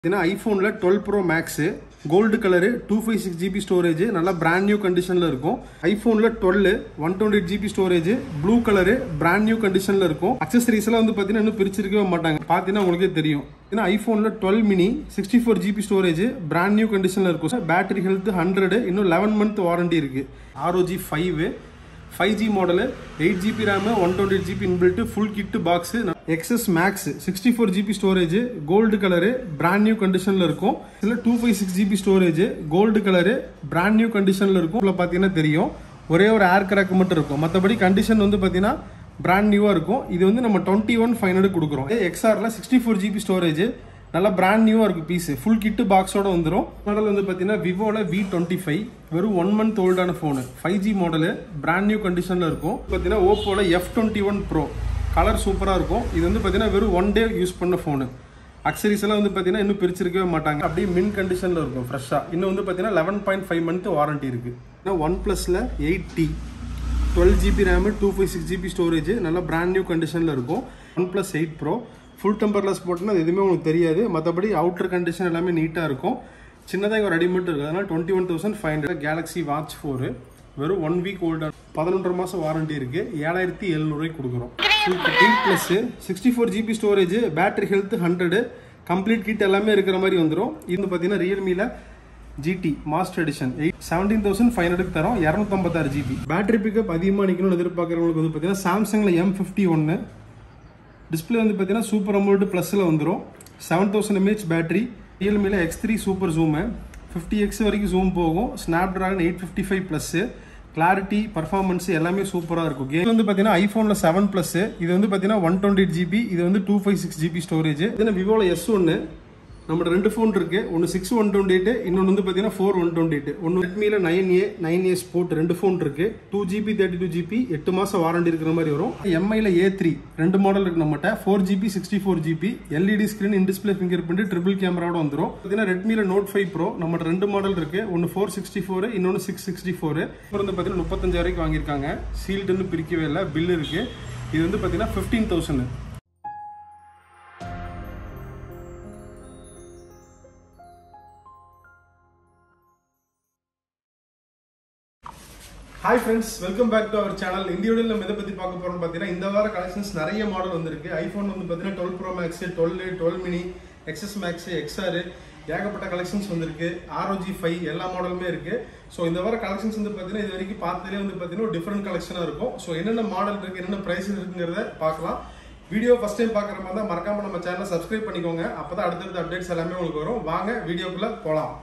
பார்த்தீங்கன்னா ஐஃபோனில் twelve pro max gold colour two five six GB storage நல்லா brand new கண்டிஷனில் இருக்கும் ஐஃபோனில் twelve one twenty eight GB storage blue colour brand new கண்டிஷனில் இருக்கும் அக்சசரிஸ் எல்லாம் வந்து பார்த்தீங்கன்னா இன்னும் பிரிச்சிருக்கவே மாட்டாங்க பார்த்தீங்கன்னா உங்களுக்கே தெரியும் ஏன்னா ஐஃபோனில் twelve mini sixty four GB storage brand new கண்டிஷனில் இருக்கும் பேட்டரி ஹெல்த் ஹண்ட்ரட் இன்னும் லெவன் மந்த் வாரண்டி இருக்கு ROG five five G model eight GB RAM one twenty eight GB inbuilt full kit box XS max sixty four GB storage gold colour brand new கண்டிஷனில் இருக்கும் இதில் two five six GB storage gold colour brand new கண்டிஷனில் இருக்கும் இதில் பார்த்தீங்கன்னா தெரியும் ஒரே ஒரு ஏர் கிராக் மட்டும் இருக்கும் மற்றபடி கண்டிஷன் வந்து பார்த்தீங்கன்னா பிராண்ட் நியூவாக இருக்கும் இது வந்து நம்ம டுவெண்ட்டி ஒன் ஃபைவ் ஹண்ட்ரட் கொடுக்குறோம் எக்ஸ்ஆரில் சிக்ஸ்டி ஃபோர் ஜிபி ஸ்டோரேஜ் நல்லா பிராண்ட் நியூவாக இருக்கும் பீஸ் ஃபுல் கிட்டு பாக்ஸோட வந்துடும் மாடல் வந்து பார்த்தீங்கன்னா விவோவில் வி டுவெண்ட்டி ஃபைவ் வெறும் ஒன் மந்த் ஓல்டான phone five G model brand new கண்டிஷனில் இருக்கும் பார்த்தீங்கன்னா ஓப்போவில் F twenty one pro colour சூப்பராக இருக்கும் இது வந்து பார்த்தீங்கன்னா வெறும் ஒன் டே யூஸ் பண்ண ஃபோனு அக்சரிஸ் எல்லாம் வந்து பார்த்தீங்கன்னா இன்னும் பிரிச்சிருக்கவே மாட்டாங்க அப்படியே மின் கண்டிஷனில் இருக்கும் ஃப்ரெஷ்ஷாக இன்னும் வந்து பார்த்தீங்கன்னா eleven point five month warranty இருக்குது ஒன் ப்ளஸில் eight T twelve GB RAM two five six GB storage நல்லா பிராண்ட் நியூ கண்டிஷனில் இருக்கும் one plus eight pro full tamperless போட்டுனா அது எதுவுமே உங்களுக்கு தெரியாது மற்றபடி அவுட்டர் கண்டிஷன் எல்லாமே நீட்டாக இருக்கும் சின்னதாக இங்கே ரெடி மட்டும் இருக்குது அதனால் twenty one thousand five hundred galaxy watch four வெறும் ஒன் வீக் ஓல்டாக பதினொன்றரை மாதம் வாரண்டி இருக்குது ஏழாயிரத்தி எழுநூறுவாய்க்கு கொடுக்குறோம் eight plus sixty four GB storage battery health hundred complete kit எல்லாமே இருக்கிற மாதிரி வந்துடும் இது பார்த்தீங்கன்னா ரியல்மியில் GT master edition eight seventeen thousand five hundred தரோம் இரநூத்தம்பத்தாறு ஜிபி பேட்டரி பிக்கப் அதிகமாக நிற்கணும்னு எதிர்பார்க்குறவங்களுக்கு வந்து பார்த்தீங்கன்னா சாம்சங்கில் எம் ஃபிஃப்டி ஒன்று டிஸ்பிளே வந்து பார்த்தீங்கன்னா சூப்பர் அமௌண்ட் ப்ளஸில் வந்துடும் செவன் தௌசண்ட் எம்ஏஹெச் பேட்டரி ரியல்மியில் X three super zoom fifty X வரைக்கும் ஜூம் போகும் Snapdragon eight fifty five plus clarity performance எல்லாமே சூப்பராக இருக்கும் கேம் வந்து பார்த்தீங்கன்னா ஐஃபோனில் செவன் ப்ளஸ் இது வந்து பார்த்தீங்கன்னா ஒன் டுவெண்ட்டி ஜிபி இது வந்து two five six GB storage இது விவோவில் எஸ் ஒன்று நம்மளோட ரெண்டு ஃபோன் இருக்கு ஒன்று சிக்ஸ் ஒன் டுவெண்ட்டி எயிட் இன்னொன்று வந்து பார்த்தீங்கன்னா ஃபோர் ஒன் டுவெண்ட்டி எயிட் ஒன்று ரெட்மியில் nine A nine A sport ரெண்டு ஃபோன் இருக்கு two GB thirty two GB எட்டு மாதம் வாரண்டி இருக்கிற மாதிரி வரும் எம்ஐயில் ஏ த்ரீ ரெண்டு மாடல் இருக்கு நம்மகிட்ட four GB sixty four GB LED screen in display fingerprint triple கேமராவோட வந்துடும் பார்த்தீங்கன்னா ரெட்மியில் நோட் ஃபைவ் ப்ரோ நம்மகிட்ட ரெண்டு மாடல் இருக்கு ஒன்று ஃபோர் சிக்ஸ்டி ஃபோர் இன்னொன்று சிக்ஸ் சிக்ஸ்டி ஃபோர் அப்புறம் வந்து பார்த்தீங்கன்னா முப்பத்தஞ்சு வரைக்கும் வாங்கியிருக்காங்க சீல்டுன்னு பிரிக்கவே இல்லை பில் இருக்கு இது வந்து பார்த்தீங்கன்னா fifteen thousand hi friends welcome back to our channel இந்த வீடியோவில் நம்ம எதை பற்றி பார்க்க போகிறோம் பார்த்தீங்கன்னா இந்த வார கலெக்ஷன்ஸ் நிறைய மாடல் வந்திருக்கு ஐஃபோன் வந்து பார்த்தீங்கன்னா twelve pro max twelve twelve mini XS max XR ஏகப்பட்ட கலெக்ஷன்ஸ் வந்திருக்கு ஆர்ஓஜி ஃபைவ் எல்லா மாடலுமே இருக்கு ஸோ இந்த வார கலெக்ஷன்ஸ் வந்து பார்த்தீங்கன்னா இது வரைக்கும் பார்த்ததுலேயே வந்து பார்த்தீங்கன்னா ஒரு டிஃப்ரெண்ட் கலெக்ஷனாக இருக்கும் ஸோ என்னென்ன மாடல் இருக்கு என்னென்ன ப்ரைஸ் இருக்குங்கிறத பார்க்கலாம் வீடியோ ஃபர்ஸ்ட் டைம் பார்க்குற மாதிரி தான் மறக்காம நம்ம சேனலை சப்ஸ்கிரைப் பண்ணிக்கோங்க அப்போ தான் அடுத்தடுத்த அப்டேட்ஸ் எல்லாமே உங்களுக்கு வரும் வாங்க வீடியோக்குள்ளே போகலாம்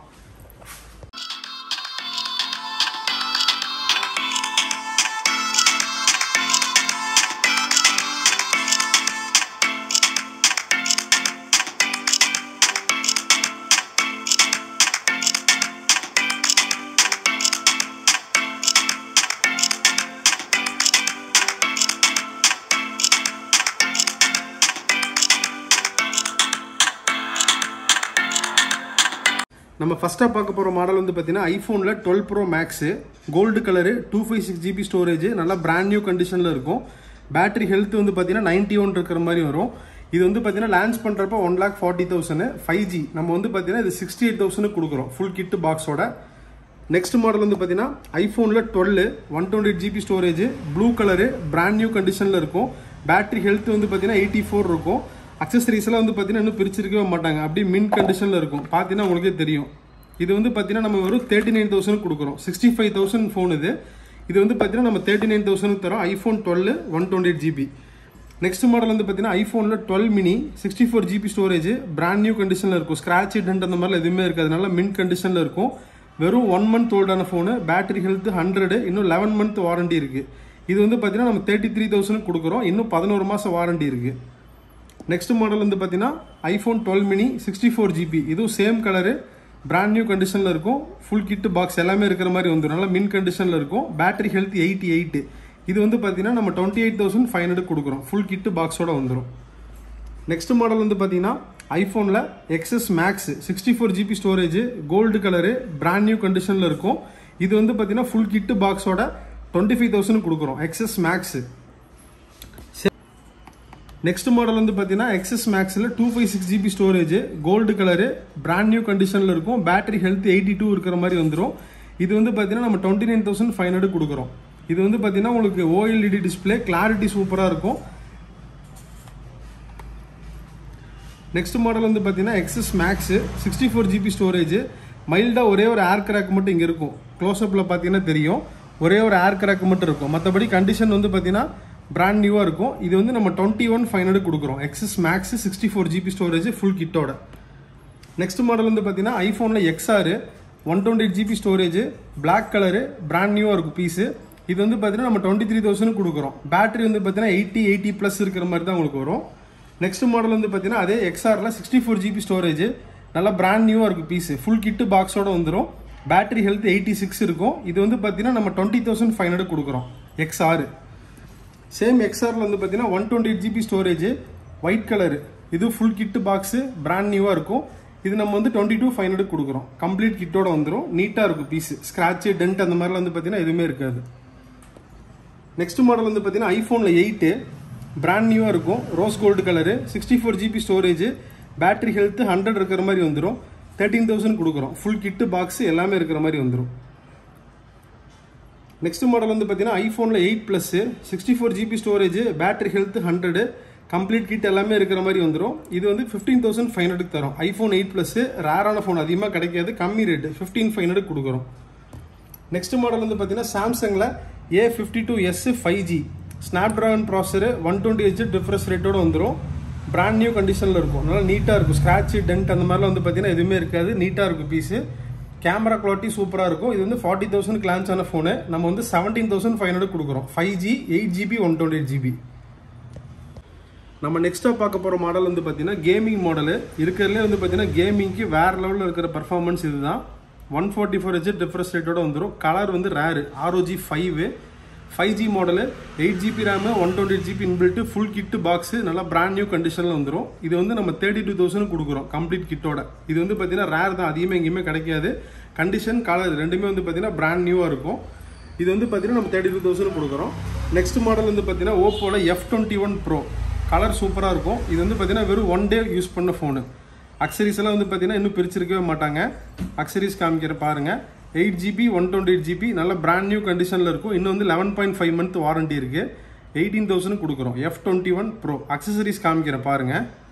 நம்ம ஃபஸ்ட்டாக பார்க்க போகிற மாடல் வந்து பார்த்தீங்கன்னா ஐஃபோனில் twelve pro max gold colour two five six GB storage நல்லா பிராண்ட் நியூ கண்டிஷனில் இருக்கும் பேட்டரி ஹெல்த் வந்து பார்த்தீங்கன்னா நைன்ட்டி ஒன் இருக்கிற மாதிரி வரும் இது வந்து பார்த்தீங்கன்னா லான்ச் பண்ணுறப்ப one lakh forty thousand five G நம்ம வந்து பார்த்தீங்கன்னா இது சிக்ஸ்டி எயிட் தௌசண்ட் கொடுக்குறோம் ஃபுல் கிட்டு பாக்ஸோட நெக்ஸ்ட் மாடல் வந்து பார்த்தீங்கன்னா ஐஃபோனில் twelve one twenty eight GB storage blue colour brand new கண்டிஷனில் இருக்கும் பேட்டரி ஹெல்த் வந்து பார்த்தீங்கன்னா எயிட்டி ஃபோர் இருக்கும் அக்சசரிஸ் எல்லாம் வந்து பார்த்தீங்கன்னா இன்னும் பிரிச்சிருக்கவே மாட்டாங்க அப்படியே மின் கண்டிஷனில் இருக்கும் பார்த்தீங்கன்னா உங்களுக்கே தெரியும் இது வந்து பார்த்தீங்கன்னா நம்ம வெறும் தேர்ட்டி நைன் தௌசண்ட் கொடுக்குறோம் சிக்ஸ்டி ஃபைவ் தௌசண்ட் ஃபோன் இது இது வந்து பார்த்தீங்கன்னா நம்ம தேர்ட்டி நைன் தௌசண்ட் தரோம் iPhone twelve one twenty eight GB next model வந்து பார்த்தீங்கன்னா ஐஃபோனில் twelve mini sixty four GB storage brand new கண்டிஷனில் இருக்கும் ஸ்க்ராட்ச் டென்ட் அந்த மாதிரிலாம் எதுவுமே இருக்காது மின் கண்டிஷனில் இருக்கும் வெறும் ஒன் மந்த் ஓல்டான ஃபோனு பேட்டரி ஹெல்த் ஹண்ட்ரடு இன்னும் லெவன் மந்த் வாரண்டி இருக்குது இது வந்து பார்த்தீங்கன்னா நம்ம தேர்ட்டி த்ரீ தௌசண்ட் கொடுக்குறோம் இன்னும் பதினோரு மாதம் வாரண்டி இருக்குது நெக்ஸ்ட் மாடல் வந்து பார்த்தீங்கன்னா iPhone twelve mini sixty four GB இதுவும் சேம் கலரு பிராண்ட் நியூ கண்டிஷனில் இருக்கும் ஃபுல் கிட்டு பாக்ஸ் எல்லாமே இருக்கிற மாதிரி வந்துடும் நல்லா மின் கண்டிஷனில் இருக்கும் பேட்டரி ஹெல்த் எயிட்டி எயிட் இது வந்து பார்த்தீங்கன்னா நம்ம twenty eight thousand five hundred கொடுக்குறோம் ஃபுல் கிட்டு பாக்ஸோட வந்துடும் நெக்ஸ்ட் மாடல் வந்து பார்த்தீங்கன்னா ஐஃபோனில் XS max sixty four GB storage gold colour brand new கண்டிஷனில் இருக்கும் இது வந்து பார்த்தீங்கன்னா ஃபுல் கிட்டு பாக்ஸோட டுவெண்ட்டி ஃபைவ் தௌசண்ட் கொடுக்குறோம் எக்ஸஸ் மேக்ஸ் நெக்ஸ்ட் மாடல் வந்து பார்த்தீங்கன்னா எக்ஸஸ் மேக்ஸில் two five six GB storage gold colour brand new கண்டிஷனில் இருக்கும் பேட்டரி ஹெல்த் எயிட்டி டூ இருக்கிற மாதிரி வந்துடும் இது வந்து பார்த்தீங்கன்னா நம்ம twenty nine thousand five hundred கொடுக்குறோம் இது வந்து பார்த்தீங்கன்னா உங்களுக்கு ஓஎல்இடி டிஸ்பிளே கிளாரிட்டி சூப்பராக இருக்கும் நெக்ஸ்ட் மாடல் வந்து பார்த்தீங்கன்னா XS max sixty four GB storage மைல்டாக ஒரே ஒரு ஏர் கிராக் மட்டும் இங்கே இருக்கும் க்ளோஸ்அப்பில் பார்த்தீங்கன்னா தெரியும் ஒரே ஒரு ஏர் கிராக் மட்டும் இருக்கும் மற்றபடி கண்டிஷன் வந்து பார்த்தீங்கன்னா பிராண்ட் நியூவாக இருக்கும் இது வந்து நம்ம டுவெண்ட்டி ஒன் ஃபைவ் ஹண்ட்ரட் கொடுக்குறோம் XS max sixty four GB storage full கிட்டோட நெக்ஸ்ட் மாடல் வந்து பார்த்தீங்கன்னா ஐஃபோனில் XR one twenty eight GB storage black colour brand நியூவாக இருக்கும் பீஸு இது வந்து பார்த்தீங்கன்னா நம்ம டுவெண்ட்டி த்ரீ தௌசண்ட் கொடுக்குறோம் பேட்டரி வந்து பார்த்தீங்கன்னா எயிட்டி எயிட்டி ப்ளஸ் இருக்கிற மாதிரி தான் உங்களுக்கு வரும் நெக்ஸ்ட் மாடல் வந்து பார்த்தீங்கன்னா அதே எக்ஸ்ஆரில் சிக்ஸ்டி ஃபோர் ஜிபி ஸ்டோரேஜ் நல்லா பிராண்ட் நியூவாக இருக்கும் பீஸ் ஃபுல் கிட்டு பாக்ஸோட வந்துடும் பேட்டரி ஹெல்த் எயிட்டி சிக்ஸ் இருக்கும் இது வந்து பார்த்தீங்கன்னா நம்ம டுவெண்ட்டி தௌசண்ட் ஃபைவ் ஹண்ட்ரட் கொடுக்குறோம் எக்ஸ்ஆர் சேம் எக்ஸ்ஆரில் வந்து பார்த்தீங்கன்னா one twenty eight GB storage white colour இது ஃபுல் கிட்டு பாக்ஸு பிராண்ட் நியூவாக இருக்கும் இது நம்ம வந்து டுவெண்ட்டி டூ ஃபைவ் ஹண்ட்ரட் கொடுக்குறோம் கம்ப்ளீட் கிட்டோட வந்துடும் நீட்டாக இருக்கும் பீஸ் ஸ்க்ராட்சு டென்ட் அந்த மாதிரிலாம் வந்து பார்த்தீங்கன்னா எதுவுமே இருக்காது நெக்ஸ்ட் மாடல் வந்து பார்த்தீங்கன்னா ஐஃபோனில் எயிட்டு பிராண்ட் நியூவாக இருக்கும் rose gold colour sixty four GB storage battery health hundred இருக்கிற மாதிரி வந்துடும் தேர்ட்டீன் தௌசண்ட் கொடுக்குறோம் ஃபுல் கிட்டு பாக்ஸ் எல்லாமே இருக்கிற மாதிரி வந்துடும் நெக்ஸ்ட் மாடல் வந்து பார்த்தீங்கன்னா ஐஃபோனில் eight plus sixty four GB storage battery health hundred complete kit எல்லாமே இருக்கிற மாதிரி வந்துடும் இது வந்து ஃபிஃப்டீன் தௌசண்ட் ஃபைவ் ஹண்ட்ரட் தரும் ஐஃபோன் எயிட் ப்ளஸ் ரேரான ஃபோன் அதிகமாக கிடைக்காது கம்மி ரேட்டு ஃபிஃப்டீன் ஃபைவ் ஹண்ட்ரட் கொடுக்குறோம் நெக்ஸ்ட் மாடல் வந்து பார்த்தீங்கன்னா சாம்சங்கில் A fifty two S five G Snapdragon processor one twenty H refresh ரேட்டோட வந்துடும் பிராண்ட் நியூ கண்டிஷனில் இருக்கும் நல்லா நீட்டாக இருக்கும் ஸ்க்ராட்ச் டென்ட் அந்த மாதிரிலாம் வந்து பார்த்தீங்கன்னா எதுவுமே இருக்காது நீட்டாக இருக்கும் பீஸு கேமரா குவாலிட்டி சூப்பராக இருக்கும் இது வந்து ஃபார்ட்டி தௌசண்ட் கிளான்ஸ் ஆன ஃபோனு நம்ம வந்து செவன்டீன் தௌசண்ட் ஃபைவ் ஹண்ட்ரட் கொடுக்குறோம் five G eight GB one twenty eight GB நம்ம நெக்ஸ்ட்டாக பார்க்க போகிற மாடல் வந்து பார்த்தீங்கன்னா கேமிங் மாடலு இருக்கிறதுலே வந்து பார்த்தீங்கன்னா கேமிங்க்கு வேறு லெவலில் இருக்கிற பர்ஃபார்மன்ஸ் இதுதான் one forty four H refresh ரேட்டோட வந்துடும் கலர் வந்து rare ROG five five G model eight GB RAM one twenty GB inbuilt full kit box நல்லா பிராண்ட் நியூ கண்டிஷனில் வந்துடும் இது வந்து நம்ம தேர்ட்டி டூ தௌசண்ட் கொடுக்குறோம் கம்ப்ளீட் கிட்டோட இது வந்து பார்த்தீங்கன்னா ரேர் தான் அதிகமாக எங்கேயுமே கிடைக்காது கண்டிஷன் கலர் ரெண்டுமே வந்து பார்த்தீங்கன்னா பிராண்ட் நியூவாக இருக்கும் இது வந்து பார்த்தீங்கன்னா நம்ம தேர்ட்டி டூ தௌசண்ட் கொடுக்குறோம் நெக்ஸ்ட் மாடல் வந்து பார்த்தீங்கன்னா ஓப்போவில் F twenty one pro colour சூப்பராக இருக்கும் இது வந்து பார்த்தீங்கன்னா வெறும் ஒன் டே யூஸ் பண்ண ஃபோனு அக்சரிஸ் எல்லாம் வந்து பார்த்தீங்கன்னா இன்னும் பிரிச்சிருக்கவே மாட்டாங்க அக்சரிஸ் காமிக்கிற பாருங்க eight GB one twenty eight GB நல்ல பிராண்ட் நியூ கண்டிஷனில் இருக்கும் இன்னும் வந்து eleven point five month warranty இருக்கு எயிட்டீன் தௌசண்ட் கொடுக்குறோம் F twenty one pro accessories காமிக்கிற பாருங்க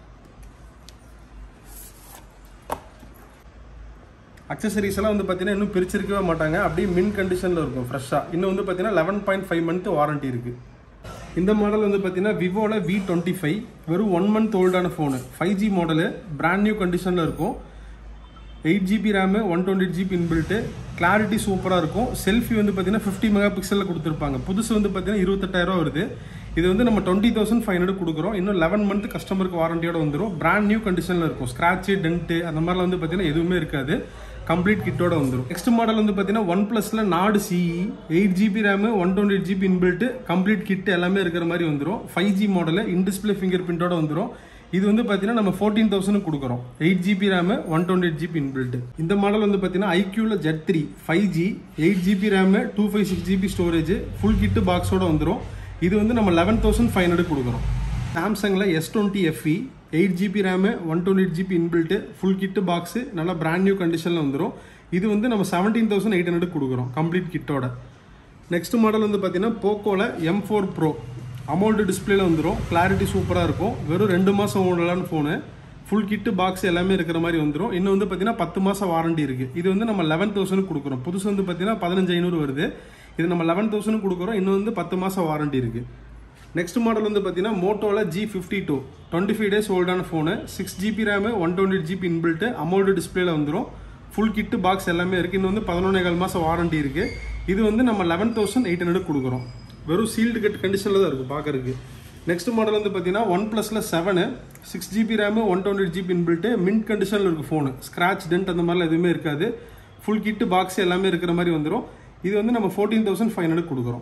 அக்சசரிஸ் எல்லாம் வந்து பார்த்தீங்கன்னா இன்னும் பிரிச்சிருக்கவே மாட்டாங்க அப்படியே மின் கண்டிஷனில் இருக்கும் ஃப்ரெஷ்ஷாக இன்னும் வந்து பார்த்தீங்கன்னா eleven point five month warranty இருக்கு இந்த மாடல் வந்து பார்த்தீங்கன்னா விவோவில் வி டுவெண்ட்டி ஃபைவ் வெறும் ஒன் மந்த் ஓல்டான phone five G model brand new கண்டிஷனில் இருக்கும் eight GB RAM one twenty GB inbuilt clarity சூப்பராக இருக்கும் செல்ஃபி வந்து பார்த்தீங்கன்னா ஃபிஃப்டி மெகா பிக்சலில் கொடுத்துருப்பாங்க புதுசு வந்து பார்த்தீங்கன்னா இருபத்தெட்டாயிரம் வருது இது வந்து நம்ம டுவெண்ட்டி தௌசண்ட் ஃபைவ் ஹண்ட்ரட் கொடுக்குறோம் இன்னும் லெவன் மந்த் கஸ்டமருக்கு வாரண்டியோட வந்துடும் பிராண்ட் நியூ கண்டிஷனில் இருக்கும் ஸ்க்ராட்சு டென்ட்டு அந்த மாதிரிலாம் வந்து பார்த்தீங்கன்னா எதுவுமே இருக்காது கம்ப்ளீட் கிட்டோட வந்துடும் நெக்ஸ்ட் மாடல் வந்து பார்த்தீங்கன்னா ஒன் ப்ளஸில் நாடு CE eight GB RAM one twenty eight GB inbuilt complete kit எல்லாமே இருக்கிற மாதிரி வந்துடும் five G model in display finger பிரிண்டோட வந்துடும் இது வந்து பார்த்தீங்கன்னா நம்ம ஃபோர்டீன் தௌசண்ட் கொடுக்குறோம் eight GB RAM one twenty eight GB inbuilt இந்த மாடல் வந்து பார்த்தீங்கன்னா ஐக்யூவில் Z three five G eight GB RAM two five six GB storage full kit பாக்ஸோட வந்துடும் இது வந்து நம்ம லெவன் தௌசண்ட் ஃபைவ் ஹண்ட்ரட் கொடுக்குறோம் சாம்சங்கில் S twenty FE eight GB RAM one twenty eight GB inbuilt full kit box நல்லா brand new கண்டிஷனில் வந்துடும் இது வந்து நம்ம செவன்டீன் தௌசண்ட் எயிட் ஹண்ட்ரட் கொடுக்குறோம் கம்ப்ளீட் கிட்டோட நெக்ஸ்ட் மாடல் வந்து பார்த்தீங்கன்னா போக்கோவில் எம் ஃபோர் ப்ரோ அமௌல்டு டிஸ்பிளேல வந்துடும் கிளாரிட்டி சூப்பராக இருக்கும் வெறும் ரெண்டு மாதம் ஓடலான்னு ஃபோனு ஃபுல் கிட்டு பாக்ஸ் எல்லாமே இருக்கிற மாதிரி வந்துடும் இன்னும் வந்து பார்த்தீங்கன்னா பத்து மாதம் வாரண்டி இருக்குது இது வந்து நம்ம லெவன் தௌசண்ட் கொடுக்குறோம் புதுசு வந்து பார்த்தீங்கன்னா பதினஞ்சு ஐநூறு வருது இது நம்ம லெவன் தௌசண்ட் கொடுக்குறோம் இன்னும் வந்து பத்து மாதம் வாரண்டி இருக்குது நெக்ஸ்ட் மாடல் வந்து பார்த்தீங்கன்னா மோட்டோவில் G fifty two twenty five days ஓல்டான phone six GB RAM one twenty GB inbuilt AMOLED டிஸ்பிளேல வந்துடும் ஃபுல் கிட்டு பாக்ஸ் எல்லாமே இருக்குது இன்னும் வந்து பதினொன்னேகால் மாதம் வாரண்டி இருக்குது இது வந்து நம்ம லெவன் தௌசண்ட் எயிட் ஹண்ட்ரட் கொடுக்குறோம் வெறும் சீல்டு கட் கண்டிஷனில் தான் இருக்கும் பார்க்கறதுக்கு நெக்ஸ்ட் மாடல் வந்து பார்த்தீங்கன்னா ஒன் ப்ளஸில் seven six GB RAM one twenty GB inbuilt mint கண்டிஷனில் இருக்கும் ஃபோனு ஸ்க்ராட்ச் டென்ட் அந்த மாதிரிலாம் எதுவுமே இருக்காது ஃபுல் கிட்டு பாக்ஸ் எல்லாமே இருக்கிற மாதிரி வந்துடும் இது வந்து நம்ம ஃபோர்டீன் தௌசண்ட் ஃபைவ் ஹண்ட்ரட் கொடுக்குறோம்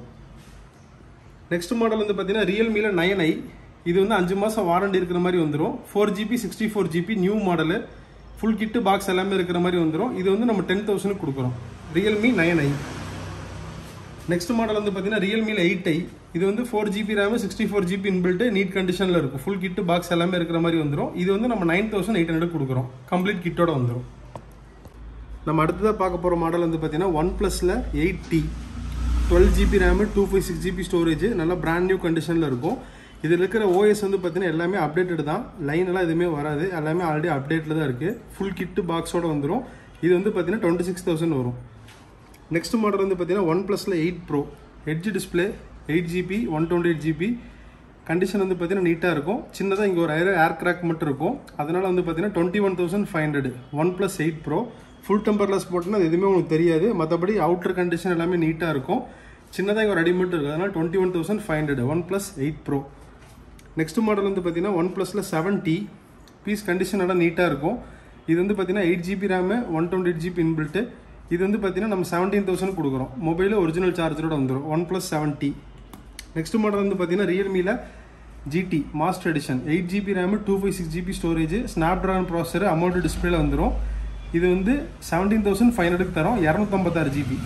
நெக்ஸ்ட் மாடல் வந்து பார்த்தீங்கன்னா ரியல்மியில் நயன் ஐ இது வந்து அஞ்சு மாதம் வாரண்டி இருக்கிற மாதிரி வந்துடும் four GB sixty four GB new model full kit box எல்லாமே இருக்கிற மாதிரி வந்துடும் இது வந்து நம்ம டென் தௌசண்ட் கொடுக்குறோம் Realme nine I next model வந்து பார்த்தீங்கன்னா ரியல்மியில் எயிட் ஐ இது வந்து four GB ram sixty four GB inbuilt neat கண்டிஷனில் இருக்கும் ஃபுல் கிட்டு பாக்ஸ் எல்லாமே இருக்கிற மாதிரி வந்துடும் இது வந்து நம்ம நைன் தௌசண்ட் எயிட் ஹண்ட்ரட் கொடுக்குறோம் கம்ப்ளீட் கிட்டோட வந்துடும் நம்ம அடுத்ததாக பார்க்க போகிற மாடல் வந்து பார்த்தீங்கன்னா ஒன் ப்ளஸில் eight T twelve GB RAM two five six GB storage நல்லா பிராண்ட் நியூ கண்டிஷனில் இருக்கும் இதில் இருக்கிற ஓஎஸ் வந்து பார்த்தீங்கன்னா எல்லாமே அப்டேட்டட் தான் லைன் எல்லாம் எதுவுமே வராது எல்லாமே ஆல்ரெடி அப்டேட்டில் தான் இருக்குது ஃபுல் கிட்டு பாக்ஸோட வந்துடும் இது வந்து பார்த்தீங்கன்னா டுவெண்ட்டி சிக்ஸ் தௌசண்ட் வரும் நெக்ஸ்ட் மாடல் வந்து பார்த்தீங்கன்னா ஒன் ப்ளஸில் eight pro edge display eight GB one twenty eight GB condition வந்து பார்த்தீங்கன்னா நீட்டாக இருக்கும் சின்னதாக இங்கே ஒரு ஏர் ஏர் கிராக் மட்டும் இருக்கும் அதனால் வந்து பார்த்தீங்கன்னா twenty one thousand five hundred one plus eight pro full tamperless போட்டுனா அது எதுவுமே உங்களுக்கு தெரியாது மற்றபடி அவுட்டர் கண்டிஷன் எல்லாமே நீட்டாக இருக்கும் சின்னதாக இங்கே ஒரு அடி மட்டும் இருக்குது அதனால் twenty one thousand five hundred one plus eight pro next model வந்து பார்த்தீங்கன்னா ஒன் ப்ளஸில் செவன் டி பீஸ் கண்டிஷன் எல்லாம் நீட்டாக இருக்கும் இது வந்து பார்த்தீங்கன்னா eight GB RAM one twenty eight GB inbuilt இது வந்து பார்த்தீங்கன்னா நம்ம செவன்டீன் தௌசண்ட் கொடுக்குறோம் மொபைலில் ஒரிஜினல் சார்ஜரோட வந்துடும் one plus seven T next model வந்து பார்த்தீங்கன்னா ரியல்மியில் GT master edition eight GB RAM two five six GB storage Snapdragon processor amount டிஸ்பிளேல வந்துடும் இது வந்து செவன்டீன் தௌசண்ட் ஃபைவ் ஹண்ட்ரடுக்கு தரோம் இரநூத்தம்பத்தாறு ஜிபி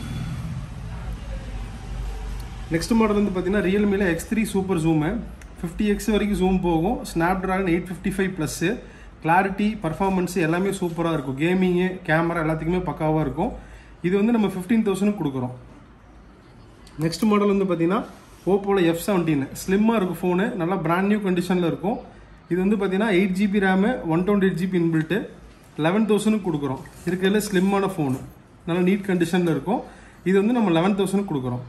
நெக்ஸ்ட் மாடல் வந்து பார்த்தீங்கன்னா ரியல்மியில் X three super zoom fifty X வரைக்கும் ஜூம் போகும் Snapdragon eight fifty five plus clarity performance எல்லாமே சூப்பராக இருக்கும் கேமிங்கு கேமரா எல்லாத்துக்குமே பக்காவாக இருக்கும் இது வந்து நம்ம ஃபிஃப்டீன் தௌசண்ட் கொடுக்குறோம் நெக்ஸ்ட் மாடல் வந்து பார்த்தீங்கன்னா ஓப்போவில் எஃப் செவன்டீன் ஸ்லிம்மாக இருக்கும் ஃபோனு நல்லா பிராண்ட் நியூ கண்டிஷனில் இருக்கும் இது வந்து பார்த்தீங்கன்னா eight GB RAM one twenty eight GB inbuilt eleven தௌசண்ட்க்கு கொடுக்குறோம் இருக்கிறதுல ஸ்லிம்மான ஃபோனு நல்லா நீட் கண்டிஷனில் இருக்கும் இது வந்து நம்ம லெவன் தௌசண்ட் கொடுக்குறோம்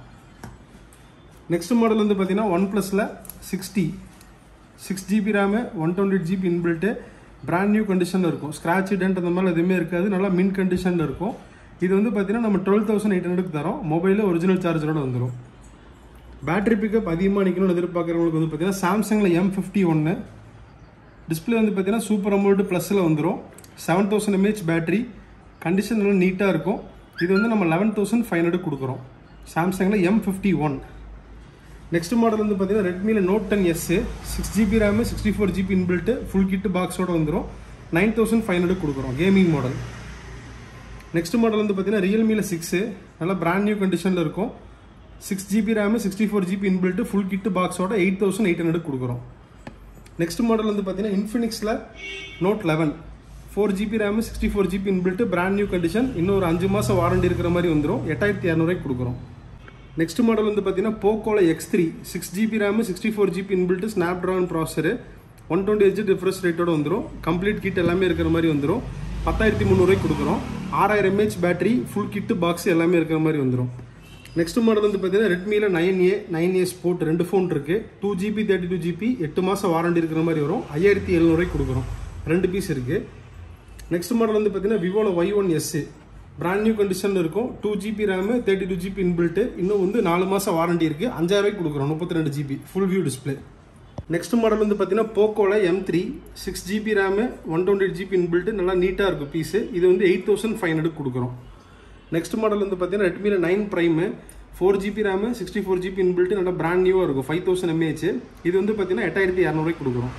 நெக்ஸ்ட் மாடல் வந்து பார்த்தீங்கன்னா ஒன் ப்ளஸில் sixty six GB RAM one twenty eight GB inbuilt brand new கண்டிஷனில் இருக்கும் ஸ்க்ராட்ச் டென்ட் அந்த மாதிரி எதுவுமே இருக்காது நல்லா மின் கண்டிஷனில் இருக்கும் இது வந்து பார்த்தீங்கன்னா நம்ம டுவெல் தௌசண்ட் எயிட் ஹண்ட்ரடுக்கு தரோம் மொபைலில் ஒரிஜினல் சார்ஜரோட வந்துடும் பேட்டரி பிக்கப் அதிகமாக நிற்கணும்னு எதிர்பார்க்குறவங்களுக்கு வந்து பார்த்தீங்கன்னா சாம்சங்கில் எம் ஃபிஃப்டி ஒன்று டிஸ்பிளே வந்து பார்த்தீங்கன்னா சூப்பர் அமௌண்ட் ப்ளஸில் வந்துடும் seven thousand mAh battery condition நல்லா நீட்டாக இருக்கும் இது வந்து நம்ம லெவன் தௌசண்ட் ஃபைவ் ஹண்ட்ரட் கொடுக்குறோம் சாம்சங்கில் M fifty one next model வந்து பார்த்தீங்கன்னா ரெட்மியில் note ten S six GB RAM sixty four GB inbuilt full kit பாக்ஸோட வந்துடும் நைன் தௌசண்ட் ஃபைவ் ஹண்ட்ரட் கொடுக்குறோம் கேமிங் மாடல் நெக்ஸ்ட் மாடல் வந்து பார்த்தீங்கன்னா ரியல்மியில் சிக்ஸு நல்லா பிராண்ட் நியூ கண்டிஷனில் இருக்கும் six GB RAM sixty four GB inbuilt full kit பாக்ஸோட எயிட் தௌசண்ட் எயிட் ஹண்ட்ரட் கொடுக்குறோம் நெக்ஸ்ட் மாடல் வந்து பார்த்தீங்கன்னா இன்ஃபினிக்ஸில் note eleven four GB RAM sixty four GB inbuilt brand new condition இன்னும் ஒரு அஞ்சு மாதம் வாரண்டி இருக்கிற மாதிரி வந்துடும் எட்டாயிரத்தி இரநூறுவாய்க்கு கொடுக்குறோம் நெக்ஸ்ட் மாடல் வந்து பார்த்தீங்கன்னா போக்கோல X three six GB RAM sixty four GB inbuilt Snapdragon processor one twenty H refresh ரேட்டோட வந்துடும் கம்ப்ளீட் கிட் எல்லாமே இருக்கிற மாதிரி வந்துடும் பத்தாயிரத்தி முந்நூறுவாய்க்கு கொடுக்குறோம் ஆறாயிரம் mAh battery full kit box எல்லாமே இருக்கிற மாதிரி வந்துடும் நெக்ஸ்ட் மாடல் வந்து பார்த்தீங்கன்னா ரெட்மியில் nine A nine A sport ரெண்டு ஃபோன் இருக்கு two GB thirty two GB எட்டு மாதம் வாரண்டி இருக்கிற மாதிரி வரும் ஐயாயிரத்தி எழுநூறுவாய்க்கு கொடுக்குறோம் ரெண்டு பீஸ் இருக்கு நெக்ஸ்ட் மாடல் வந்து பார்த்தீங்கன்னா விவோவில் Y one S brand new கண்டிஷனில் இருக்கும் two GB RAM thirty two GB inbuilt இன்னும் வந்து நாலு மாதம் வாரண்டி இருக்குது அஞ்சாயிரூவாய்க்கு கொடுக்குறோம் முப்பத்தி ரெண்டு GB full view display next model வந்து பார்த்தீங்கன்னா போக்கோவில் M three six GB RAM one twenty eight GB inbuilt நல்லா நீட்டாக இருக்கும் பீஸு இது வந்து எயிட் தௌசண்ட் ஃபைவ் ஹண்ட்ரட் கொடுக்குறோம் நெக்ஸ்ட் மாடல் வந்து பார்த்தீங்கன்னா ரெட்மியில் nine prime four GB RAM sixty four GB inbuilt நல்லா பிராண்ட் நியூவாக இருக்கும் ஃபைவ் தௌசண்ட் எம்ஏஹெச் இது வந்து பார்த்தீங்கன்னா எட்டாயிரத்தி இரநூறுவாய்க்கு கொடுக்குறோம்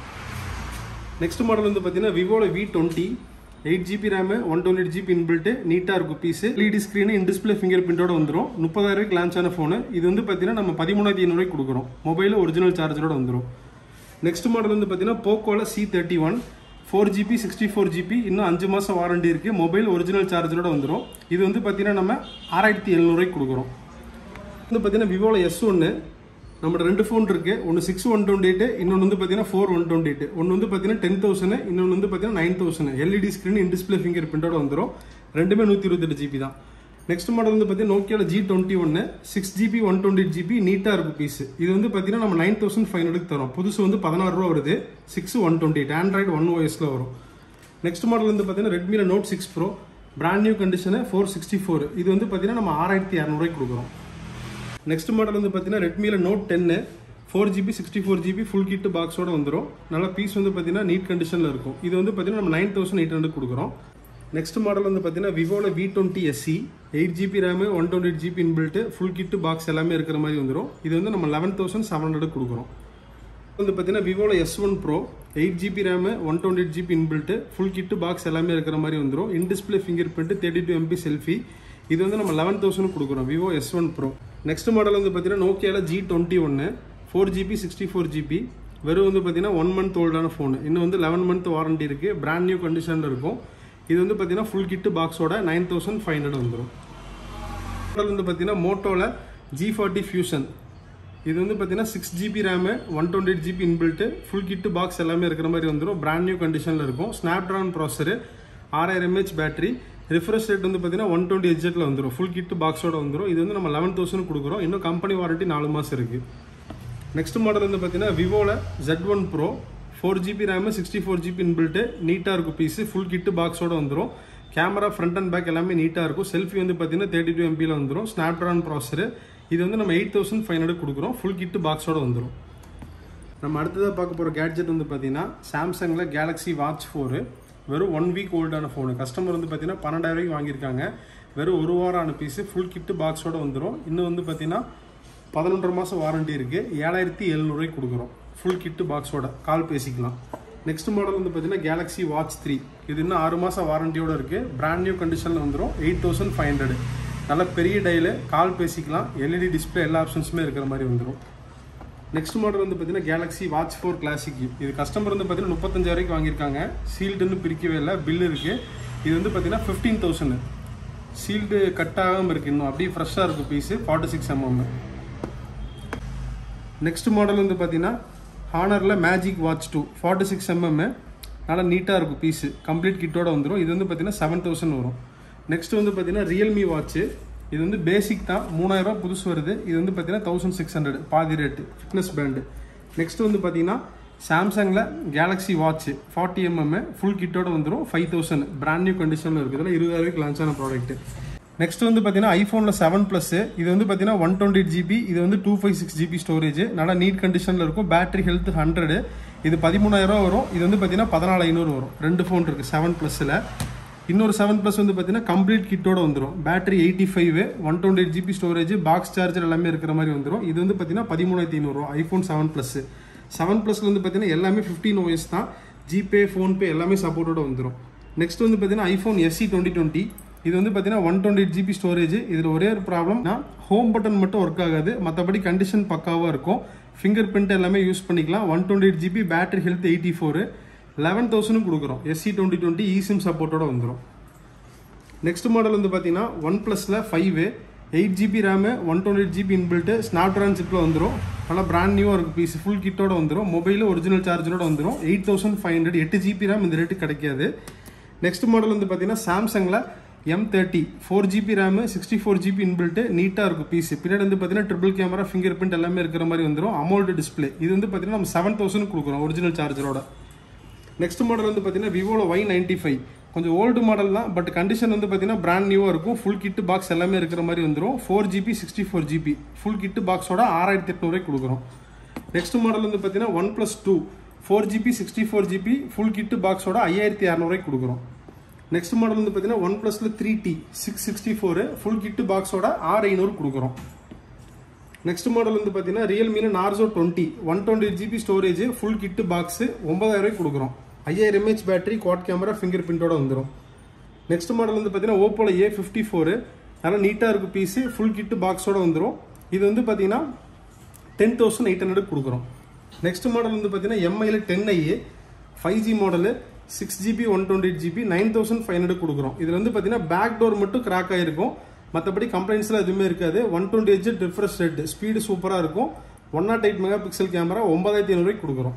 நெக்ஸ்ட் மாடல் வந்து பார்த்தீங்கன்னா விவோவில் V twenty eight GB RAM one twenty eight GB inbuilt நீட்டாக இருக்கும் piece LED screen in display finger பிரிண்டோட வந்துடும் முப்பதாயிரூவாய்க்கு லான்ச் ஆன ஃபோனு இது வந்து பார்த்தீங்கன்னா நம்ம பதிமூணாயிரத்தி ஐநூறுவாய்க்கு கொடுக்குறோம் மொபைலில் ஒரிஜினல் சார்ஜரோட வந்துடும் நெக்ஸ்ட் மாடல் வந்து பார்த்தீங்கன்னா போக்கோவில் C thirty one four GB sixty four GB இன்னும் அஞ்சு மாதம் வாரண்டி இருக்குது மொபைல் ஒரிஜினல் சார்ஜரோட வந்துடும் இது வந்து பார்த்தீங்கன்னா நம்ம ஆறாயிரத்தி எழுநூறுவாய்க்கு கொடுக்குறோம் வந்து பார்த்தீங்கன்னா விவோவில் எஸ் ஒன்று நம்மளோட ரெண்டு ஃபோன் இருக்கு ஒன்று சிக்ஸ் ஒன் டுவெண்ட்டி எயிட் இன்னொன்று வந்து பார்த்தீங்கன்னா ஃபோர் ஒன் டுவெண்ட்டி எயிட் ஒன்று வந்து பார்த்தீங்கன்னா டென் தௌசண்ட் இன்னொன்று வந்து பார்த்தீங்கன்னா nine thousand LED screen in display finger பிரிண்டோட வந்துடும் ரெண்டுமே நூற்றி இருபத்தெட்டு ஜிபி தான் நெக்ஸ்ட் மாடல் வந்து பார்த்தீங்கன்னா நோக்கியாவில் ஜி டுவெண்ட்டி ஒன்று six GB one twenty eight GB நீட்டாக இருக்கும் பீஸ் இது வந்து பார்த்தீங்கன்னா நம்ம நைன் தௌசண்ட் ஃபைவ் ஹண்ட்ரட் தரோம் புதுசு வந்து பதினாறு ரூபா வருது six one twenty eight Android one ஓஎஸ்ல வரும் நெக்ஸ்ட் மாடல் வந்து பார்த்தீங்கன்னா ரெட்மியில் note six pro brand new condition four sixty four இது வந்து பார்த்தீங்கன்னா நம்ம ஆறாயிரத்தி இரநூறுவாய்க்கு கொடுக்குறோம் நெக்ஸ்ட் மாடல் வந்து பார்த்தீங்கன்னா ரெட்மியில் note ten four GB sixty four GB full kit பாக்ஸோட வந்துடும் நல்லா பீஸ் வந்து பார்த்தீங்கன்னா நீட் கண்டிஷனில் இருக்கும் இது வந்து பார்த்தீங்கன்னா நம்ம நைன் தௌசண்ட் எயிட் ஹண்ட்ரட் கொடுக்குறோம் நெக்ஸ்ட் மாடல் வந்து பார்த்தீங்கன்னா விவோவில் V twenty SE eight GB RAM one twenty eight GB inbuilt full kit box எல்லாமே இருக்கிற மாதிரி வந்துடும் இது வந்து நம்ம லெவன் தௌசண்ட் செவன் ஹண்ட்ரட் கொடுக்குறோம் வந்து பார்த்தீங்கன்னா விவோவில் S one pro eight GB RAM one twenty eight GB inbuilt full kit box எல்லாமே இருக்கிற மாதிரி வந்துடும் in display fingerprint thirty two MP selfie இது வந்து நம்ம லெவன் தௌசண்ட் கொடுக்குறோம் Vivo S one pro next model வந்து பார்த்தீங்கன்னா நோக்கியாவில் ஜி டுவெண்ட்டி ஒன்று four GB sixty four GB வெறும் வந்து பார்த்தீங்கன்னா ஒன் மந்த் ஓல்டான ஃபோன் இன்னும் வந்து லெவன் மந்த் வாரண்டி இருக்குது பிராண்ட் நியூ கண்டிஷனில் இருக்கும் இது வந்து பார்த்தீங்கன்னா ஃபுல் கிட்டு பாக்ஸோட நைன் தௌசண்ட் ஃபைவ் ஹண்ட்ரட் வந்துடும் மாடல் வந்து பார்த்தீங்கன்னா மோட்டோவில் ஜி ஃபார்ட்டி ஃபியூஷன் இது வந்து பார்த்தீங்கன்னா six GB RAM one twenty eight GB inbuilt full kit box எல்லாமே இருக்கிற மாதிரி வந்துடும் பிராண்ட் நியூ கண்டிஷனில் இருக்கும் ஸ்னாப் ட்ராகன் ப்ராசரு ஆறாயிரம் எம்ஹெச் பேட்டரி ரிஃப்ரெஷ் ரேட் வந்து பார்த்தீங்கன்னா ஒன் டுவெண்ட்டி ஹெட்ஜெட்டில் வந்துடும் ஃபுல் கிட்டு பாக்ஸோட வந்துடும் இது வந்து நம்ம லெவன் தௌசண்ட் கொடுக்குறோம் இன்னும் கம்பெனி வாரண்டி நாலு மாதம் இருக்குது நெக்ஸ்ட் மாடல் வந்து பார்த்தீங்கன்னா விவோவில் Z one pro four GB RAM sixty four GB inbuilt நீட்டாக இருக்கும் பீஸு ஃபுல் கிட்டு பாக்ஸோட வந்துடும் கேமரா ஃப்ரண்ட் அண்ட் பேக் எல்லாமே நீட்டாக இருக்கும் செல்ஃபி வந்து பார்த்தீங்கன்னா தேர்ட்டி டூ எம்பியில் வந்துடும் ஸ்னாப் ட்ராகன் ப்ராசரு இது வந்து நம்ம எயிட் தௌசண்ட் ஃபைவ் ஹண்ட்ரட் கொடுக்குறோம் ஃபுல் கிட்டு பாக்ஸோட வந்துடும் நம்ம அடுத்ததாக பார்க்க போகிற கேட்ஜெட் வந்து பார்த்தீங்கன்னா சாம்சங்கில் கேலக்ஸி வாட்ச் ஃபோரு வெறும் ஒன் வீக் ஓல்டான ஃபோனு கஸ்டமர் வந்து பார்த்தீங்கன்னா பன்னெண்டாயிரம் ரூபாய்க்கு வாங்கியிருக்காங்க வெறும் ஒரு வாரம் ஆன பீஸு ஃபுல் கிட்டு பாக்ஸோட வந்துடும் இன்னும் வந்து பார்த்தீங்கன்னா பதினொன்றரை மாதம் வாரண்டி இருக்குது ஏழாயிரத்தி எழுநூறுவாய்க்கு கொடுக்குறோம் ஃபுல் கிட்டு பாக்ஸோட கால் பேசிக்கலாம் நெக்ஸ்ட் மாடல் வந்து பார்த்தீங்கன்னா கேலக்ஸி வாட்ச் த்ரீ இது இன்னும் ஆறு மாதம் வாரண்டியோட இருக்குது பிராண்ட் நியூ கண்டிஷனில் வந்துடும் எயிட் தௌசண்ட் ஃபைவ் ஹண்ட்ரட் நல்ல பெரிய டைலு கால் பேசிக்கலாம் எல்இடி டிஸ்பிளே எல்லா ஆப்ஷன்ஸுமே இருக்கிற மாதிரி வந்துடும் நெக்ஸ்ட் மாடல் வந்து பார்த்தீங்கன்னா கேலக்ஸி வாட்ச் ஃபோர் கிளாசிக் இது கஸ்டமர் வந்து பார்த்தீங்கன்னா முப்பத்தஞ்சாயிரம் வாங்கியிருக்காங்க சீல்டுன்னு பிரிக்கவே இல்லை பில் இருக்குது இது வந்து பார்த்தீங்கன்னா ஃபிஃப்டீன் தௌசண்ட் சீல்டு கட் ஆகாமல் இருக்குது இன்னும் அப்படியே ஃப்ரெஷ்ஷாக இருக்கும் piece forty six MM next model வந்து பார்த்தீங்கன்னா ஹானரில் magic watch two forty six MM நல்லா நீட்டாக இருக்கும் பீஸு கம்ப்ளீட் கிட்டோட வந்துடும் இது வந்து பார்த்தீங்கன்னா செவன் தௌசண்ட் வரும் நெக்ஸ்ட் வந்து பார்த்தீங்கன்னா ரியல்மி வாட்ச்சு இது வந்து பேசிக் தான் மூணாயிரம் புதுசு வருது இது வந்து பார்த்தீங்கன்னா தௌசண்ட் சிக்ஸ் ஹண்ட்ரட் பாதி ரேட்டு ஃபிட்னஸ் பேண்டு நெக்ஸ்ட் வந்து பார்த்தீங்கன்னா சாம்சங்கில் Galaxy watch forty MM full கிட்டோட வந்துடும் ஃபைவ் தௌசண்ட் பிராண்ட் நியூ கண்டிஷனில் இருக்குது இதெல்லாம் இருபதாயிரம் லான்ச் ஆன ப்ராடக்ட் நெக்ஸ்ட் வந்து பார்த்தீங்கன்னா ஐஃபோனில் செவன் ப்ளஸ் இது வந்து பார்த்தீங்கன்னா ஒன் டுவெண்ட்டி ஜிபி இது வந்து two five six GB storage நல்லா நீட் கண்டிஷனில் இருக்கும் பேட்டரி ஹெல்த் ஹண்ட்ரடு இது பதிமூணாயிரம் வரும் இது வந்து பார்த்தீங்கன்னா பதினாலு ஐநூறு வரும் ரெண்டு ஃபோன் இருக்குது செவன் ப்ளஸில் இன்னொரு செவன் ப்ளஸ் வந்து பார்த்தீங்கன்னா கம்ப்ளீட் கிட்டோட வந்துடும் battery eighty five one twenty eight GB storage box charger எல்லாமே இருக்கிற மாதிரி வந்துடும் இது வந்து பார்த்தீங்கன்னா பதிமூணாயிரத்தி ஐநூறுரூவா ஐஃபோன் செவன் ப்ளஸ் செவன் ப்ளஸ்ல வந்து பார்த்தீங்கன்னா எல்லாமே ஃபிஃப்டீன் ஓஎஸ் தான் ஜிபே ஃபோன்பே எல்லாமே சப்போர்ட்டோட வந்துடும் நெக்ஸ்ட் வந்து பார்த்தீங்கன்னா ஐஃபோன் எஸ்சி டுவெண்ட்டி டுவெண்ட்டி இது வந்து பார்த்தீங்கன்னா one twenty eight GB storage இதில் ஒரே ஒரு ப்ராப்ளம்னா ஹோம் பட்டன் மட்டும் ஒர்க் ஆகாது மற்றபடி கண்டிஷன் பக்காவாக இருக்கும் ஃபிங்கர் பிரிண்ட் எல்லாமே யூஸ் பண்ணிக்கலாம் one twenty eight GB battery health eighty four eleven தௌசண்டும் கொடுக்குறோம் எஸ்சி டுவெண்ட்டி டுவெண்ட்டி இசிம் சப்போர்ட்டோட வந்துடும் நெக்ஸ்ட் மாடல் வந்து பார்த்தீங்கன்னா ஒன் ப்ளஸில் five eight GB RAM one twenty eight GB inbuilt Snapdragon சிப்பில் வந்துடும் நல்லா பிராண்ட் நியூவாக இருக்கும் பீஸ் ஃபுல் கிட்டோட வந்துடும் மொபைல் ஒரிஜினல் சார்ஜரோட வந்துடும் எயிட் தௌசண்ட் ஃபைவ் ஹண்ட்ரட் எட்டு ஜிபி ரேம் இந்த ரேட்டு கிடைக்காது நெக்ஸ்ட் மாடல் வந்து பார்த்தீங்கன்னா சாம்சங்கில் M thirty four GB RAM sixty four GB inbuilt நீட்டாக இருக்கும் பீஸ் பின்னாடி வந்து பார்த்தீங்கன்னா ட்ரிபிள் கேமரா ஃபிங்கர் பிரிண்ட் எல்லாமே இருக்கிற மாதிரி வந்துடும் அமௌல்டு டிஸ்பிளே இது வந்து பார்த்தீங்கன்னா நம்ம செவன் தௌசண்ட் கொடுக்குறோம் ஒரிஜினல் சார்ஜரோட நெக்ஸ்ட் மாடல் வந்து பார்த்தீங்கன்னா விவோவில் ஒய் நைன்டி ஃபைவ் கொஞ்சம் ஓல்டு மாடல் தான் பட் கண்டிஷன் வந்து பார்த்தீங்கன்னா பிராண்ட் நியூவாக இருக்கும் ஃபுல் கிட்டு பாக்ஸ் எல்லாமே இருக்கிற மாதிரி வந்துடும் four GB sixty four GB full kit பாக்ஸோட ஆறாயிரத்தி எட்நூறுவாய்க்கு கொடுக்குறோம் நெக்ஸ்ட் மாடல் வந்து பார்த்தீங்கன்னா one plus two four GB sixty four GB full kit பாக்ஸோட ஐயாயிரத்தி இரநூறுவாய்க்கு கொடுக்குறோம் நெக்ஸ்ட் மாடல் வந்து பார்த்தீங்கன்னா ஒன் ப்ளஸில் three T six sixty four full kit பாக்ஸோட ஆறு ஐநூறு கொடுக்குறோம் நெக்ஸ்ட் மாடல் வந்து பார்த்தீங்கன்னா ரியல்மியில் Narzo twenty one twenty GB storage full kit box ஒன்பதாயிரம் ரூபாய்க்கு கொடுக்குறோம் ஐயாயிரம் MAH battery quad camera finger பிரிண்டோட வந்துடும் நெக்ஸ்ட் மாடல் வந்து பார்த்தீங்கன்னா ஓப்போல ஏ ஃபிஃப்டி ஃபோர் நல்லா நீட்டாக இருக்கும் பீஸு ஃபுல் கிட்டு பாக்ஸோட வந்துடும் இது வந்து பார்த்தீங்கன்னா டென் தௌசண்ட் எயிட் ஹண்ட்ரட் கொடுக்குறோம் நெக்ஸ்ட் மாடல் வந்து பார்த்தீங்கன்னா எம்ஐயில் ten i five G model six GB one twenty eight GB nine thousand five hundred கொடுக்குறோம் இதில் வந்து பார்த்தீங்கன்னா பேக் டோர் மட்டும் கிராக் ஆகிருக்கும் மற்றபடி கம்ப்ளைண்ட்ஸ்லாம் எதுவுமே இருக்காது one twenty eight refresh rate speed சூப்பராக இருக்கும் one nought eight mega pixel camera ஒன்பதாயிரத்தி ஐநூறுவாய்க்கு கொடுக்குறோம்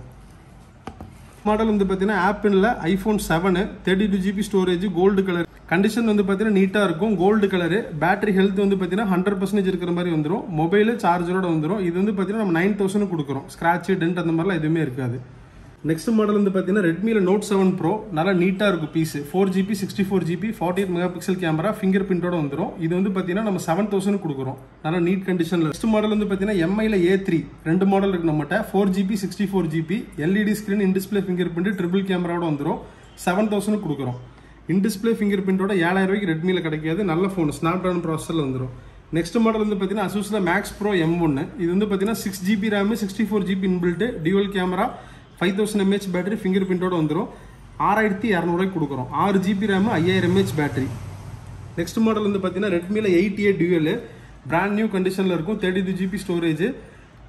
மாடல் வந்து பார்த்தீங்கன்னா ஆப்பிளில் iPhone seven thirty two GB storage gold colour condition வந்து பார்த்தீங்கன்னா நீட்டாக இருக்கும் கோல்டு கலரு பேட்டரி ஹெல்த் வந்து பார்த்தீங்கன்னா ஹண்ட்ரட் பர்சன்டேஜ் இருக்கிற மாதிரி வந்துடும் மொபைலு சார்ஜரோட வந்துடும் இது வந்து பார்த்தீங்கன்னா நம்ம நைன் தௌசண்ட் கொடுக்குறோம் ஸ்க்ராட்ச் டென்ட் அந்த மாதிரிலாம் எதுவுமே இருக்காது நெக்ஸ்ட் மாடல் வந்து பார்த்தீங்கன்னா ரெட்மியில் நோட் செவன் ப்ரோ நல்லா நீட்டாக இருக்கும் piece four GB sixty four GB forty eight mega pixel camera finger பிரிண்டோட வந்துடும் இது வந்து பார்த்தீங்கன்னா நம்ம செவன் தௌசண்ட் கொடுக்குறோம் நல்லா நீட் கண்டிஷனில் நெக்ஸ்ட் மாடல் வந்து பார்த்தீங்கன்னா எம்ஐயில் ஏ த்ரீ ரெண்டு மாடல் இருக்கு நம்மகிட்ட four GB sixty four GB LED screen in display fingerprint triple கேமராவோட வந்துடும் செவன் தௌசண்ட் கொடுக்குறோம் இன் டிஸ்பிளே ஃபிங்கர் பிரிண்டோட ஏழாயிரம் ரூபாய்க்கு ரெட்மியில் கிடைக்காது நல்ல ஃபோன் ஸ்னாப் ட்ராகன் ப்ராசஸரில் வந்துடும் நெக்ஸ்ட் மாடல் வந்து பார்த்தீங்கன்னா அசூஸில் மேக்ஸ் ப்ரோ எம் ஒன்று இது வந்து பார்த்தீங்கன்னா six GB RAM sixty four GB inbuilt dual camera five thousand mAh battery finger பிரிண்டோட வந்துடும் ஆறாயிரத்தி இரநூறுவாய்க்கு கொடுக்குறோம் ஆறு ஜிபி ரேமு ஐயாயிரம் எம்ஏஹெச் பேட்டரி நெக்ஸ்ட் மாடல் வந்து பார்த்தீங்கன்னா ரெட்மியில் eight A dual brand new கண்டிஷனில் இருக்கும் தேர்ட்டி டூ ஜிபி ஸ்டோரேஜ்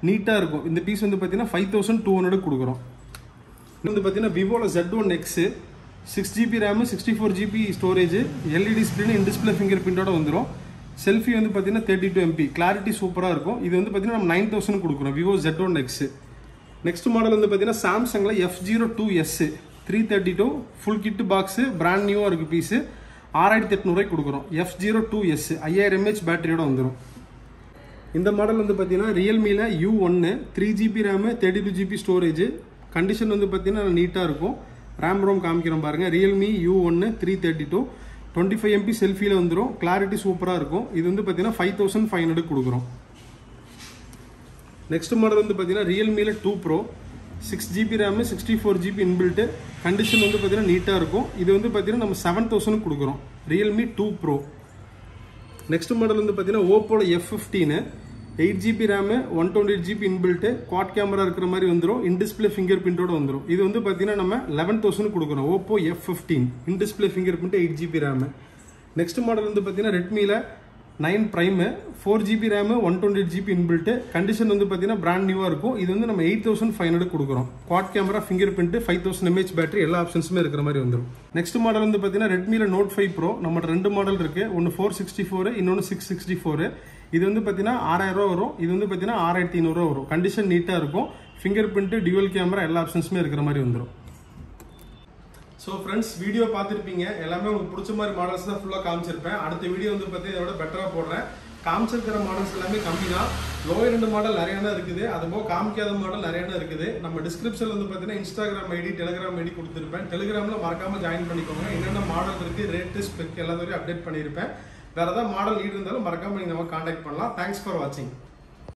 நீட்டாக இருக்கும் இந்த பீஸ் வந்து பார்த்தீங்கன்னா ஃபைவ் தௌசண்ட் டூ ஹண்ட்ரட் கொடுக்குறோம் இது வந்து பார்த்தீங்கன்னா விவோவில் Z one X six GB RAM sixty four GB storage LED screen in display finger பிரிண்டோட வந்துடும் செல்ஃபி வந்து பார்த்தீங்கன்னா தேர்ட்டி டூ எம்பி கிளாரிட்டி சூப்பராக இருக்கும் இது வந்து பார்த்தீங்கன்னா நம்ம நைன் தௌசண்ட் கொடுக்குறோம் Vivo Z one X next model வந்து பார்த்தீங்கன்னா சாம்சங்கில் F zero two S three thirty two full kit box brand நியூவாக இருக்குது பீஸு ஆறாயிரத்தி எட்நூறுவாய்க்கு கொடுக்குறோம் எஃப் ஜீரோ டூ எஸ் ஐயாயிரம் எம்ஏஹெச் பேட்டரியோட வந்துடும் இந்த மாடல் வந்து பார்த்தீங்கன்னா ரியல்மியில் யூ ஒன்று three GB RAM thirty two GB storage condition வந்து பார்த்தீங்கன்னா நீட்டாக இருக்கும் ரேம் ரோம் காமிக்கிறோம் பாருங்கள் ரியல்மி யூ ஒன்று three thirty two twenty five MP செல்ஃபியில் வந்துடும் கிளாரிட்டி சூப்பராக இருக்கும் இது வந்து பார்த்தீங்கன்னா ஃபைவ் தௌசண்ட் ஃபைவ் ஹண்ட்ரட் கொடுக்குறோம் நெக்ஸ்ட் மாடல் வந்து பார்த்தீங்கன்னா ரியல்மியில் two pro six GB RAM sixty four GB inbuilt condition வந்து பார்த்தீங்கன்னா நீட்டாக இருக்கும் இது வந்து பார்த்தீங்கன்னா நம்ம செவன் தௌசண்ட் கொடுக்குறோம் Realme two pro next model வந்து பார்த்தீங்கன்னா ஓப்போல F fifteen eight GB RAM one twenty eight GB inbuilt quad camera இருக்கிற மாதிரி வந்துடும் இன் டிஸ்பிளே ஃபிங்கர் பிரிண்டோட வந்துடும் இது வந்து பார்த்தீங்கன்னா நம்ம லெவன் தௌசண்ட் கொடுக்குறோம் Oppo F fifteen in display fingerprint eight GB RAM next model வந்து பார்த்தீங்கன்னா ரெட்மியில் nine prime four GB RAM one twenty eight GB inbuilt condition வந்து பார்த்தீங்கன்னா பிராண்ட் நியூவாக இருக்கும் இது வந்து நம்ம எயிட் தௌசண்ட் ஃபைவ் ஹண்ட்ரட் கொடுக்குறோம் quad camera fingerprint five thousand mAh battery எல்லா ஆப்ஷன்ஸுமே இருக்கிற மாதிரி வந்துடும் நெக்ஸ்ட் மாடல் வந்து பார்த்தீங்கன்னா ரெட்மியில் நோட் ஃபைவ் ப்ரோ நம்ம ரெண்டு மாடல் இருக்கு ஒன்று ஃபோர் சிக்ஸ்டி ஃபோர் இன்னொன்று சிக்ஸ் சிக்ஸ்டி ஃபோர் இது வந்து பார்த்தீங்கன்னா ஆறாயிரம் ரூபா வரும் இது வந்து பார்த்தீங்கன்னா ஆறாயிரத்தி ஐநூறுரூவா வரும் கண்டிஷன் நீட்டாக இருக்கும் ஃபிங்கர் பிரிண்ட் டியூவல் கேமரா எல்லா ஆப்ஷன்ஸுமே இருக்கிற மாதிரி வந்துடும் ஸோ ஃப்ரெண்ட்ஸ் வீடியோ பார்த்துருப்பீங்க எல்லாமே உங்களுக்கு பிடிச்ச மாதிரி மாடல்ஸ் தான் ஃபுல்லாக காமிச்சிருப்பேன் அடுத்த வீடியோ வந்து பார்த்து இதை விட பெட்டராக போடுறேன் காமிச்சிருக்கிற மாடல்ஸ் எல்லாமே கம்மி தான் லோயர் ரெண்டு மாடல் நிறைய இருக்குது அது போக காமிக்காத மாடல் நிறைய இருக்குது நம்ம டிஸ்கிரிப்ஷனில் வந்து பார்த்தீங்கன்னா இன்ஸ்டாகிராம் ஐடி டெலிகிராம் ஐடி கொடுத்துருப்பேன் டெலிகிராமில் மறக்காம ஜாயின் பண்ணிக்கோங்க என்னென்ன மாடல் இருக்குது ரேட்டு ஸ்பெக் எல்லாத்தையும் அப்டேட் பண்ணியிருப்பேன் வேறு ஏதாவது மாடல் லீட் இருந்தாலும் மறக்காம நீங்கள் நம்ம காண்டாக்ட் பண்ணலாம் தேங்க்ஸ் ஃபார் வாட்சிங்